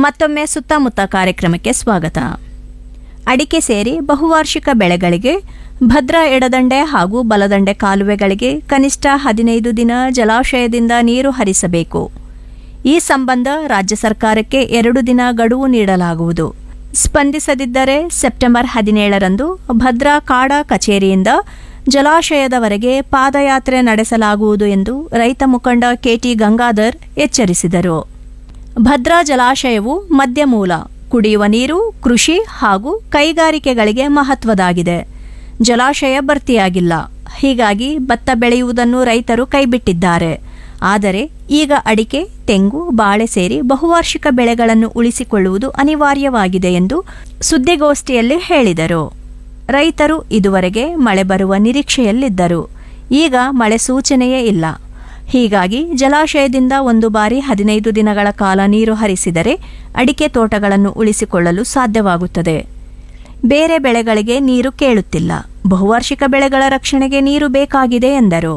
ಮತ್ತೊಮ್ಮೆ ಸುತ್ತಮುತ್ತ ಕಾರ್ಯಕ್ರಮಕ್ಕೆ ಸ್ವಾಗತ ಅಡಿಕೆ ಸೇರಿ ಬಹುವಾರ್ಷಿಕ ಬೆಳೆಗಳಿಗೆ ಭದ್ರಾ ಎಡದಂಡೆ ಹಾಗೂ ಬಲದಂಡೆ ಕಾಲುವೆಗಳಿಗೆ ಕನಿಷ್ಠ ಹದಿನೈದು ದಿನ ಜಲಾಶಯದಿಂದ ನೀರು ಹರಿಸಬೇಕು ಈ ಸಂಬಂಧ ರಾಜ್ಯ ಸರ್ಕಾರಕ್ಕೆ ಎರಡು ದಿನ ಗಡುವು ನೀಡಲಾಗುವುದು ಸ್ಪಂದಿಸದಿದ್ದರೆ ಸೆಪ್ಟೆಂಬರ್ ಹದಿನೇಳರಂದು ಭದ್ರಾ ಕಾಡಾ ಕಚೇರಿಯಿಂದ ಜಲಾಶಯದವರೆಗೆ ಪಾದಯಾತ್ರೆ ನಡೆಸಲಾಗುವುದು ಎಂದು ರೈತ ಮುಖಂಡ ಕೆಟಿ ಗಂಗಾಧರ್ ಎಚ್ಚರಿಸಿದರು ಭದ್ರಾ ಜಲಾಶಯವು ಮಧ್ಯಮೂಲ ಕುಡಿಯುವ ನೀರು ಕೃಷಿ ಹಾಗೂ ಕೈಗಾರಿಕೆಗಳಿಗೆ ಮಹತ್ವದಾಗಿದೆ ಜಲಾಶಯ ಭರ್ತಿಯಾಗಿಲ್ಲ ಹೀಗಾಗಿ ಭತ್ತ ಬೆಳೆಯುವುದನ್ನು ರೈತರು ಕೈಬಿಟ್ಟಿದ್ದಾರೆ ಆದರೆ ಈಗ ಅಡಿಕೆ ತೆಂಗು ಬಾಳೆ ಸೇರಿ ಬಹುವಾರ್ಷಿಕ ಬೆಳೆಗಳನ್ನು ಉಳಿಸಿಕೊಳ್ಳುವುದು ಅನಿವಾರ್ಯವಾಗಿದೆ ಎಂದು ಸುದ್ದಿಗೋಷ್ಠಿಯಲ್ಲಿ ಹೇಳಿದರು ರೈತರು ಇದುವರೆಗೆ ಮಳೆ ಬರುವ ನಿರೀಕ್ಷೆಯಲ್ಲಿದ್ದರು ಈಗ ಮಳೆ ಸೂಚನೆಯೇ ಇಲ್ಲ ಹೀಗಾಗಿ ಜಲಾಶಯದಿಂದ ಒಂದು ಬಾರಿ ಹದಿನೈದು ದಿನಗಳ ಕಾಲ ನೀರು ಹರಿಸಿದರೆ ಅಡಿಕೆ ತೋಟಗಳನ್ನು ಉಳಿಸಿಕೊಳ್ಳಲು ಸಾಧ್ಯವಾಗುತ್ತದೆ ಬೇರೆ ಬೆಳೆಗಳಿಗೆ ನೀರು ಕೇಳುತ್ತಿಲ್ಲ ಬಹುವಾರ್ಷಿಕ ಬೆಳೆಗಳ ರಕ್ಷಣೆಗೆ ನೀರು ಬೇಕಾಗಿದೆ ಎಂದರು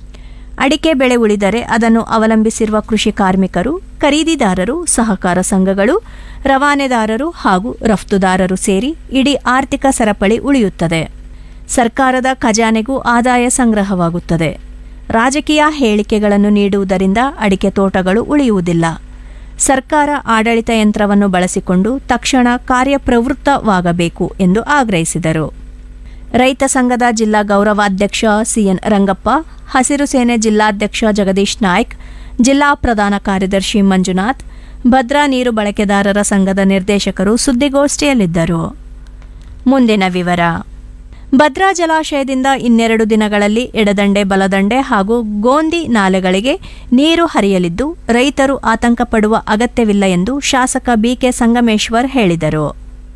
ಅಡಿಕೆ ಬೆಳೆ ಉಳಿದರೆ ಅದನ್ನು ಅವಲಂಬಿಸಿರುವ ಕೃಷಿ ಕಾರ್ಮಿಕರು ಖರೀದಿದಾರರು ಸಹಕಾರ ಸಂಘಗಳು ರವಾನೆದಾರರು ಹಾಗೂ ರಫ್ತುದಾರರು ಸೇರಿ ಇಡೀ ಆರ್ಥಿಕ ಸರಪಳಿ ಉಳಿಯುತ್ತದೆ ಸರ್ಕಾರದ ಖಜಾನೆಗೂ ಆದಾಯ ಸಂಗ್ರಹವಾಗುತ್ತದೆ ರಾಜಕೀಯ ಹೇಳಿಕೆಗಳನ್ನು ನೀಡುವುದರಿಂದ ಅಡಿಕೆ ತೋಟಗಳು ಉಳಿಯುವುದಿಲ್ಲ ಸರ್ಕಾರ ಆಡಳಿತ ಯಂತ್ರವನ್ನು ಬಳಸಿಕೊಂಡು ತಕ್ಷಣ ಕಾರ್ಯಪ್ರವೃತ್ತವಾಗಬೇಕು ಎಂದು ಆಗ್ರಹಿಸಿದರು ರೈತ ಸಂಘದ ಜಿಲ್ಲಾ ಗೌರವಾಧ್ಯಕ್ಷ ಸಿಎನ್ ರಂಗಪ್ಪ ಹಸಿರು ಸೇನೆ ಜಿಲ್ಲಾಧ್ಯಕ್ಷ ಜಗದೀಶ್ ನಾಯ್ಕ್ ಜಿಲ್ಲಾ ಪ್ರಧಾನ ಕಾರ್ಯದರ್ಶಿ ಮಂಜುನಾಥ್ ಭದ್ರಾ ನೀರು ಬಳಕೆದಾರರ ಸಂಘದ ನಿರ್ದೇಶಕರು ಸುದ್ದಿಗೋಷ್ಠಿಯಲ್ಲಿದ್ದರು ಮುಂದಿನ ವಿವರ ಭದ್ರಾ ಜಲಾಶಯದಿಂದ ಇನ್ನೆರಡು ದಿನಗಳಲ್ಲಿ ಎಡದಂಡೆ ಬಲದಂಡೆ ಹಾಗೂ ಗೋಂದಿ ನಾಲೆಗಳಿಗೆ ನೀರು ಹರಿಯಲಿದ್ದು ರೈತರು ಆತಂಕ ಪಡುವ ಅಗತ್ಯವಿಲ್ಲ ಎಂದು ಶಾಸಕ ಬಿಕೆ ಸಂಗಮೇಶ್ವರ್ ಹೇಳಿದರು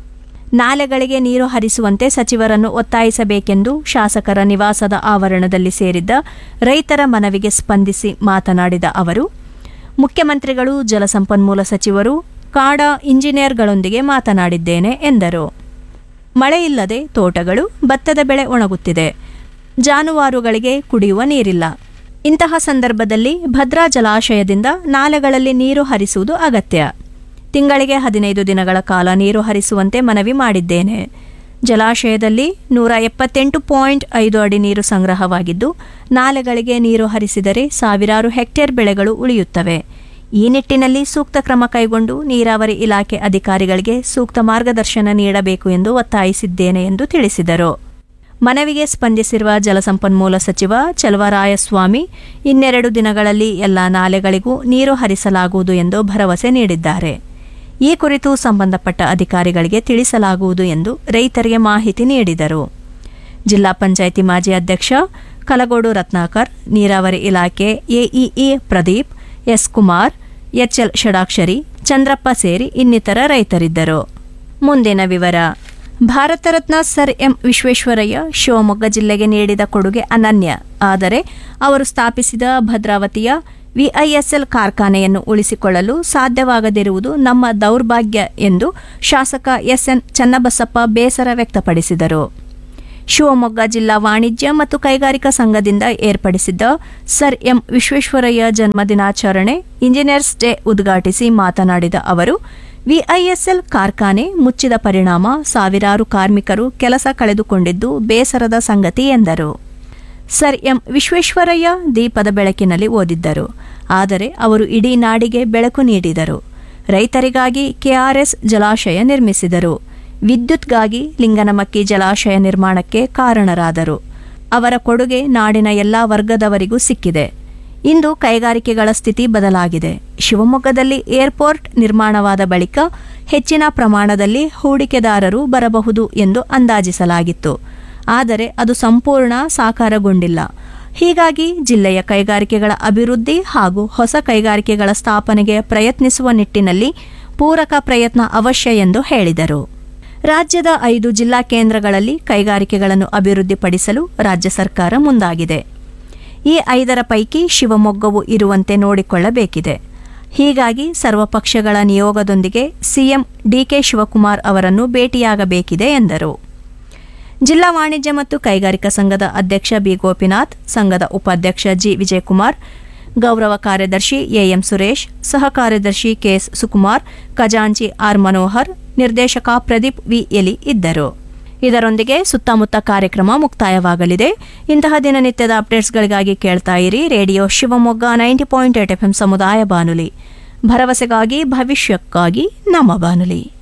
ನಾಲೆಗಳಿಗೆ ನೀರು ಹರಿಸುವಂತೆ ಸಚಿವರನ್ನು ಒತ್ತಾಯಿಸಬೇಕೆಂದು ಶಾಸಕರ ನಿವಾಸದ ಆವರಣದಲ್ಲಿ ಸೇರಿದ್ದ ರೈತರ ಮನವಿಗೆ ಸ್ಪಂದಿಸಿ ಮಾತನಾಡಿದ ಅವರು ಮುಖ್ಯಮಂತ್ರಿಗಳು ಜಲಸಂಪನ್ಮೂಲ ಸಚಿವರು ಕಾಡಾ ಇಂಜಿನಿಯರ್ಗಳೊಂದಿಗೆ ಮಾತನಾಡಿದ್ದೇನೆ ಎಂದರು ಮಳೆಯಿಲ್ಲದೆ ತೋಟಗಳು ಭತ್ತದ ಬೆಳೆ ಒಣಗುತ್ತಿದೆ ಜಾನುವಾರುಗಳಿಗೆ ಕುಡಿಯುವ ನೀರಿಲ್ಲ ಇಂತಹ ಸಂದರ್ಭದಲ್ಲಿ ಭದ್ರಾ ಜಲಾಶಯದಿಂದ ನಾಲೆಗಳಲ್ಲಿ ನೀರು ಹರಿಸುವುದು ಅಗತ್ಯ ತಿಂಗಳಿಗೆ ಹದಿನೈದು ದಿನಗಳ ಕಾಲ ನೀರು ಹರಿಸುವಂತೆ ಮನವಿ ಮಾಡಿದ್ದೇನೆ ಜಲಾಶಯದಲ್ಲಿ ನೂರ ಎಪ್ಪತ್ತೆಂಟು ಪಾಯಿಂಟ್ ಐದು ಅಡಿ ನೀರು ಸಂಗ್ರಹವಾಗಿದ್ದು ನಾಲೆಗಳಿಗೆ ನೀರು ಹರಿಸಿದರೆ ಸಾವಿರಾರು ಹೆಕ್ಟೇರ್ ಬೆಳೆಗಳು ಉಳಿಯುತ್ತವೆ ಈ ನಿಟ್ಟಿನಲ್ಲಿ ಸೂಕ್ತ ಕ್ರಮ ಕೈಗೊಂಡು ನೀರಾವರಿ ಇಲಾಖೆ ಅಧಿಕಾರಿಗಳಿಗೆ ಸೂಕ್ತ ಮಾರ್ಗದರ್ಶನ ನೀಡಬೇಕು ಎಂದು ಒತ್ತಾಯಿಸಿದ್ದೇನೆ ಎಂದು ತಿಳಿಸಿದರು ಮನವಿಗೆ ಸ್ಪಂದಿಸಿರುವ ಜಲಸಂಪನ್ಮೂಲ ಸಚಿವ ಚಲವರಾಯಸ್ವಾಮಿ ಇನ್ನೆರಡು ದಿನಗಳಲ್ಲಿ ಎಲ್ಲ ನಾಲೆಗಳಿಗೂ ನೀರು ಹರಿಸಲಾಗುವುದು ಎಂದು ಭರವಸೆ ನೀಡಿದ್ದಾರೆ ಈ ಕುರಿತು ಸಂಬಂಧಪಟ್ಟ ಅಧಿಕಾರಿಗಳಿಗೆ ತಿಳಿಸಲಾಗುವುದು ಎಂದು ರೈತರಿಗೆ ಮಾಹಿತಿ ನೀಡಿದರು ಜಿಲ್ಲಾ ಪಂಚಾಯಿತಿ ಮಾಜಿ ಅಧ್ಯಕ್ಷ ಕಲಗೋಡು ರತ್ನಾಕರ್ ನೀರಾವರಿ ಇಲಾಖೆ AEE Pradeep S Kumar H L Shadakshari Chandrappa ಸೇರಿ ಇನ್ನಿತರ ರೈತರಿದ್ದರು ಮುಂದಿನ ವಿವರ ಭಾರತ ರತ್ನ ಸರ್ ಎಂ ವಿಶ್ವೇಶ್ವರಯ್ಯ ಶಿವಮೊಗ್ಗ ಜಿಲ್ಲೆಗೆ ನೀಡಿದ ಕೊಡುಗೆ ಅನನ್ಯ ಆದರೆ ಅವರು ಸ್ಥಾಪಿಸಿದ ಭದ್ರಾವತಿಯ ವಿಐಎಸ್ಎಲ್ ಕಾರ್ಖಾನೆಯನ್ನು ಉಳಿಸಿಕೊಳ್ಳಲು ಸಾಧ್ಯವಾಗದಿರುವುದು ನಮ್ಮ ದೌರ್ಭಾಗ್ಯ ಎಂದು ಶಾಸಕ ಎಸ್ಎನ್ ಚನ್ನಬಸಪ್ಪ ಬೇಸರ ವ್ಯಕ್ತಪಡಿಸಿದರು ಶಿವಮೊಗ್ಗ ಜಿಲ್ಲಾ ವಾಣಿಜ್ಯ ಮತ್ತು ಕೈಗಾರಿಕಾ ಸಂಘದಿಂದ ಏರ್ಪಡಿಸಿದ್ದ ಸರ್ ಎಂ ವಿಶ್ವೇಶ್ವರಯ್ಯ ಜನ್ಮದಿನಾಚರಣೆ ಇಂಜಿನಿಯರ್ಸ್ ಡೇ ಉದ್ಘಾಟಿಸಿ ಮಾತನಾಡಿದ ಅವರು ವಿಐಎಸ್ಎಲ್ ಕಾರ್ಖಾನೆ ಮುಚ್ಚಿದ ಪರಿಣಾಮ ಸಾವಿರಾರು ಕಾರ್ಮಿಕರು ಕೆಲಸ ಕಳೆದುಕೊಂಡಿದ್ದು ಬೇಸರದ ಸಂಗತಿ ಎಂದರು ಸರ್ ಎಂ ವಿಶ್ವೇಶ್ವರಯ್ಯ ದೀಪದ ಬೆಳಕಿನಲ್ಲಿ ಓದಿದ್ದರು ಆದರೆ ಅವರು ಇಡೀ ನಾಡಿಗೆ ಬೆಳಕು ನೀಡಿದರು ರೈತರಿಗಾಗಿ ಕೆಆರ್ಎಸ್ ಜಲಾಶಯ ನಿರ್ಮಿಸಿದರು ವಿದ್ಯುತ್ಗಾಗಿ ಲಿಂಗನಮಕ್ಕಿ ಜಲಾಶಯ ನಿರ್ಮಾಣಕ್ಕೆ ಕಾರಣರಾದರು ಅವರ ಕೊಡುಗೆ ನಾಡಿನ ಎಲ್ಲ ವರ್ಗದವರಿಗೂ ಸಿಕ್ಕಿದೆ ಇಂದು ಕೈಗಾರಿಕೆಗಳ ಸ್ಥಿತಿ ಬದಲಾಗಿದೆ ಶಿವಮೊಗ್ಗದಲ್ಲಿ ಏರ್ಪೋರ್ಟ್ ನಿರ್ಮಾಣವಾದ ಬಳಿಕ ಹೆಚ್ಚಿನ ಪ್ರಮಾಣದಲ್ಲಿ ಹೂಡಿಕೆದಾರರು ಬರಬಹುದು ಎಂದು ಅಂದಾಜಿಸಲಾಗಿತ್ತು ಆದರೆ ಅದು ಸಂಪೂರ್ಣ ಸಾಕಾರಗೊಂಡಿಲ್ಲ ಹೀಗಾಗಿ ಜಿಲ್ಲೆಯ ಕೈಗಾರಿಕೆಗಳ ಅಭಿವೃದ್ಧಿ ಹಾಗೂ ಹೊಸ ಕೈಗಾರಿಕೆಗಳ ಸ್ಥಾಪನೆಗೆ ಪ್ರಯತ್ನಿಸುವ ನಿಟ್ಟಿನಲ್ಲಿ ಪೂರಕ ಪ್ರಯತ್ನ ಅವಶ್ಯ ಎಂದು ಹೇಳಿದರು ರಾಜ್ಯದ ಐದು ಜಿಲ್ಲಾ ಕೇಂದ್ರಗಳಲ್ಲಿ ಕೈಗಾರಿಕೆಗಳನ್ನು ಅಭಿವೃದ್ಧಿಪಡಿಸಲು ರಾಜ್ಯ ಸರ್ಕಾರ ಮುಂದಾಗಿದೆ ಈ ಐದರ ಪೈಕಿ ಶಿವಮೊಗ್ಗವು ಇರುವಂತೆ ನೋಡಿಕೊಳ್ಳಬೇಕಿದೆ ಹೀಗಾಗಿ ಸರ್ವಪಕ್ಷಗಳ ನಿಯೋಗದೊಂದಿಗೆ ಸಿಎಂ ಡಿಕೆ ಶಿವಕುಮಾರ್ ಅವರನ್ನು ಭೇಟಿಯಾಗಬೇಕಿದೆ ಎಂದರು ಜಿಲ್ಲಾ ವಾಣಿಜ್ಯ ಮತ್ತು ಕೈಗಾರಿಕಾ ಸಂಘದ ಅಧ್ಯಕ್ಷ ಬಿ ಗೋಪಿನಾಥ್ ಸಂಘದ ಉಪಾಧ್ಯಕ್ಷ ಜಿ ವಿಜಯಕುಮಾರ್ ಗೌರವ ಕಾರ್ಯದರ್ಶಿ ಎಎಂ ಸುರೇಶ್ ಸಹ ಕಾರ್ಯದರ್ಶಿ ಕೆಎಸ್ ಸುಕುಮಾರ್ ಖಜಾಂಚಿ ಆರ್ ಮನೋಹರ್ ನಿರ್ದೇಶಕ ಪ್ರದೀಪ್ ವಿ ಎಲಿ ಇದ್ದರು ಇದರೊಂದಿಗೆ ಸುತ್ತಮುತ್ತ ಕಾರ್ಯಕ್ರಮ ಮುಕ್ತಾಯವಾಗಲಿದೆ ಇಂತಹ ದಿನನಿತ್ಯದ ಅಪ್ಡೇಟ್ಸ್ಗಳಿಗಾಗಿ ಕೇಳ್ತಾ ಇರಿ radio Shivamogga ninety point eight F ಸಮುದಾಯ ಬಾನುಲಿ ಭರವಸೆಗಾಗಿ ಭವಿಷ್ಯಕ್ಕಾಗಿ ನಮ್ಮ ಬಾನುಲಿ